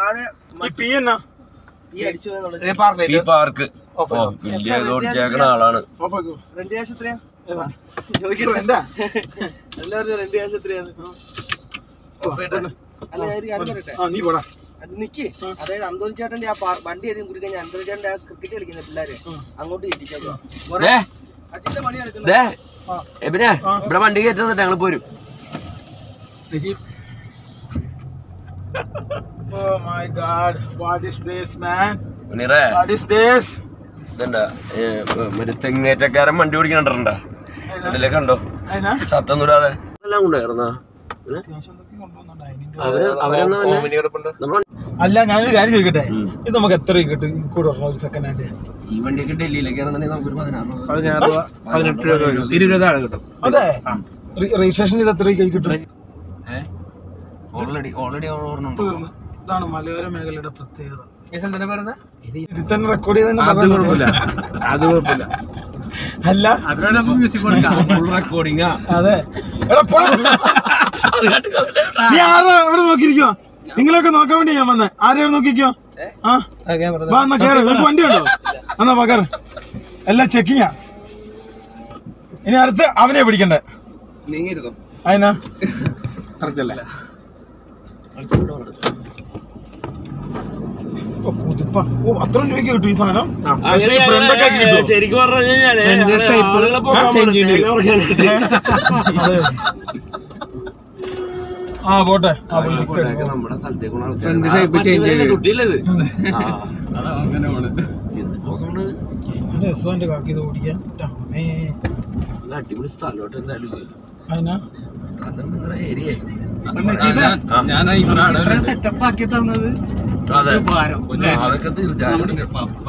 താഴെ ഈ പി എന്നാ ഈ അടിച്ചു പോയെന്നുള്ളത് ഈ പാർക്ക് ഓ വലിയ ഇത് ഓടിച്ചേക്കണ ആളാണ് റെന്റ് ക്യാഷ് എത്രയാ ചോദിക്കട്ടെ എല്ലാവരും റെന്റ് ക്യാഷ് എത്രയാണ് അല്ല ഞാൻ ഒരു കാര്യം പറയട്ടെ ആ നീ പോടാ അത് നിക്ക് അതായത് അന്തോണി ചേട്ടന്റെ ആ പാ- വണ്ടി അധികം കുടി കഴിഞ്ഞാൽ അന്തോണി ചേട്ടന്റെ ആ ക്രിക്കറ്റ് കളിക്കുന്ന പിള്ളേര് അങ്ങോട്ട് ഇരിച്ചോ ദേ, അച്ഛന്റെ പണി നടക്കുന്നത് ദേ, എബിനെ ഇവിടെ വണ്ടി കയറ്റുന്നിട്ട് ഞങ്ങൾ പോരും oh my god what is this man മുനീറേ വാട്ട് ഈസ് ദിസ് ഇതണ്ട മറ്റേ തെങ്ങേറ്റക്കാരൻ വണ്ടി ഓടിക്കണ്ടാ ഇതിലെ കണ്ടോ അതിനാ ഷർട്ടൊന്നും ഇടാതെ എല്ലാം കൊണ്ടുവരുന്ന അവര് അവരെന്നാ നമ്മൾ അല്ല ഞാനൊരു കാര്യം ചോദിക്കട്ടെ ഇത് നമുക്ക് എത്ര കിട്ടും കൂടെ പറഞ്ഞ ഒരു സെക്കൻഡ് ഹാൻഡ് ഈ വണ്ടിയൊക്കെ ഡൽഹിയിലേക്കാണെന്നുണ്ടെങ്കിൽ നമുക്കൊരു പതിനാറ് പതിനാറ് രൂപ പതിനെട്ട് രൂപ വരും ഇരുപത് രൂപ താഴെ കിട്ടും അതെ രജിസ്ട്രേഷൻ ചെയ്ത് എത്ര കൈ കിട്ടും ഓൾറെഡി ഓൾറെഡി ഓർമ്മ തീർന്നു ഇതാണ് മലയോര മേഖലയുടെ പ്രത്യേകത തന്നെ പറയുന്നത് ഇതിൽ തന്നെ റെക്കോർഡ് ചെയ്ത് അത് കുഴപ്പമില്ല അത് കുഴപ്പമില്ല അല്ല അതിനോട് നമുക്ക് മ്യൂസിക് കൊടുക്കാം ഫുൾ റെക്കോർഡിങ്ങാ അതെ എടാ പോടാ. നീ ആരാ ഇവിടെ നോക്കിയിരിക്കോ നിങ്ങളൊക്കെ നോക്കാൻ വേണ്ടി ഞാൻ വന്നേ ആരെയാണ് നോക്കിക്കോ ആ വാ എന്നാ കേറ് നിനക്ക് വണ്ടി ഉണ്ടോ എന്നാ വാ കേറ് എല്ലാം ചെക്കിങ്ങാ ഇനി അടുത്ത് അവനെ പിടിക്കണ്ടേ നീങ്ങിരുന്നു അതിനാ കറക്റ്റല്ലേ ഓ പുതുപ്പ ഓ അത്ര രൂപയ്ക്ക് കിട്ടും ഈ സാധനം പക്ഷേ ഈ ഫ്രണ്ടൊക്കെ കിട്ടും ശരിക്കും പറഞ്ഞു കഴിഞ്ഞാല് Front shape ആളുകളെ പോകാൻ change ചെയ്യേണ്ടി തേങ്ങ പറിക്കാനായിട്ട്. അതെ ആ പോട്ടെ ആ പോയി fix ഇതൊക്കെ ആയിട്ട്. നമ്മുടെ സ്ഥലത്തേക്കുള്ള ആൾക്കാര്. Front ആ, shape മറ്റേ change ഇവരല്ലേ ചെയ്യും. കുട്ടിയല്ലേ ഇത്? ആ. എന്ത് പോകാണ്? നല്ല രസമുണ്ട് കാക്കി ഇത് ഓടിക്കാൻ അമ്മേ നല്ല അടിപൊളി സ്ഥലോട്ട് എന്തായാലും ഇത്. അതിനാ സ്ഥലം നിങ്ങളുടെ ഏരിയ സെറ്റപ്പ് ആക്കി തന്നത് അതെ ആ, അതൊക്കെ തീർച്ചയായും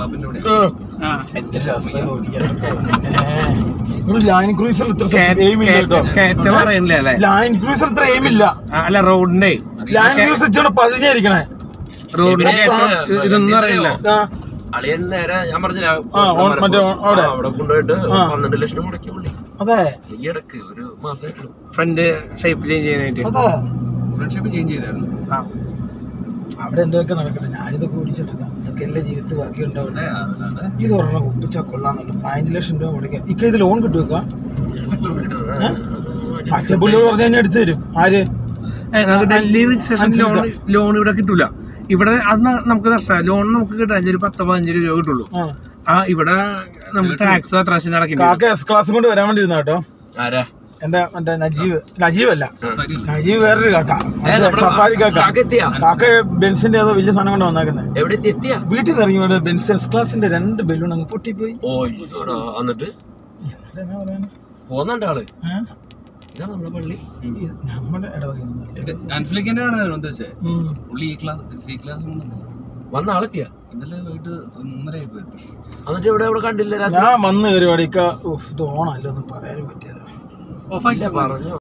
എന്ത് രസം ഓടിക്കാൻ ഇവിടെ ലൈൻ ക്രൂസർ ഇത്ര എയിം ഇല്ല കേട്ടോ കയറ്റം പറയണില്ലേ അല്ലേ ലൈൻ ക്രൂസർ ഇത്ര എയിം ഇല്ല ആ, അല്ല റോഡിന്റെ ലൈൻ ക്രൂസർ ഇച്ചിരി പതിഞ്ഞായിരിക്കണേ റോഡിന്റെ കയറ്റം ഇതൊന്നും അറിയില്ല ആ അളിയൻ നേരെ ഞാൻ പറഞ്ഞില്ല ആ, ഓൺ- മറ്റേ ഓൺ- അവിടെ. ആ, അവിടെ കൊണ്ടുപോയിട്ട് ആ. പന്ത്രണ്ട് ലക്ഷം മുടക്കി പുള്ളി അതെ ഈ ഇടക്ക് ഒരു മാസമായിട്ടുള്ളൂ ഫ്രണ്ട് ഷേപ്പ് ചേഞ്ച് ചെയ്യാനായിട്ട് അതെ ഫ്രണ്ട്ഷിപ്പ് ചേഞ്ച് ചെയ്തായിരുന്നു ആ അവിടെ എന്തൊക്കെ നടക്കട്ടെ ഞാനിതൊക്കെ ഓടിച്ചെടുക്കാം ഇതൊക്കെ എല്ലാ ജീവിതത്തിൽ ബാക്കി ഉണ്ടാവട്ടെ ഇത് ഒരെണ്ണം ഒപ്പിച്ചാൽ കൊള്ളാന്നുണ്ട് പതിനഞ്ച് ലക്ഷം രൂപ മുടക്കാം ഇക്ക ഇത് ലോൺ കിട്ടുക മറ്റേ പുള്ളി പറഞ്ഞു കഴിഞ്ഞാൽ എടുത്തു തരും ആര് ഏ, നമുക്ക് ഡൽഹി രജിസ്ട്രേഷൻ ലോൺ ലോൺ ഇവിടെ കിട്ടൂല ഇവിടെ അത് ന- നമുക്ക് നഷ്ടമാണ് ലോൺ നമുക്ക് കിട്ടാൻ ഒരു പത്തോ പതിനഞ്ച് രൂപ കിട്ടുള്ളൂ ആ. ആ ഇവിടെ നമുക്ക് ടാക്സ് അത്ര അടക്കില്ല കാക്ക എസ് ക്ലാസ് കൊണ്ട് വരാൻ വേണ്ടി ഇരുന്ന കേട്ടോ ആരാ എന്റെ മറ്റേ നജീവ് നജീവ് അല്ല നജീവ് വേറൊരു കാക്ക ഏ, നമ്മുടെ സഫാരി കാക്ക കാക്ക എത്തിയാ കാക്ക ബെൻസിന്റെ ഏതോ വലിയ സാധനം കൊണ്ട് വന്നേക്കുന്നത് എവിടെ എത്തി എത്തിയാ വീട്ടിൽ നിന്ന് ഇറങ്ങി വേണ്ട ബെൻസ് എസ് ക്ലാസിന്റെ രണ്ട് ബലൂൺ അങ്ങ് പൊട്ടിപ്പോയി ഓ ഇതോടാ എന്നിട്ട് എന്നിട്ട് എന്നാ പറയാനാ? പോന്നുണ്ട് ആള് ഏ? ഇതാണ് നമ്മുടെ പള്ളി ഇത് നമ്മുടെ ഇടവകയൊന്നുമല്ല. അൻഫ്ലിക്കിന്റെ ആണ് ഉദ്ദേശിച്ചത് ഉം. പുള്ളി ഈ ക്ലാസ് സി ക്ലാസ് വന്ന ആളെത്തിയാ ഇന്നലെ വൈകിട്ട് മൂന്നര ആയി പോയി എന്നിട്ട് ഇവിടെ ഇവിടെ കണ്ടില്ല രാത്രി ഞാൻ വന്ന് കയറി പാടിക്ക ഇത് ഓണല്ലോ ഒന്നും പറയാനും പറ്റിയല്ല ഇല്ല പറഞ്ഞു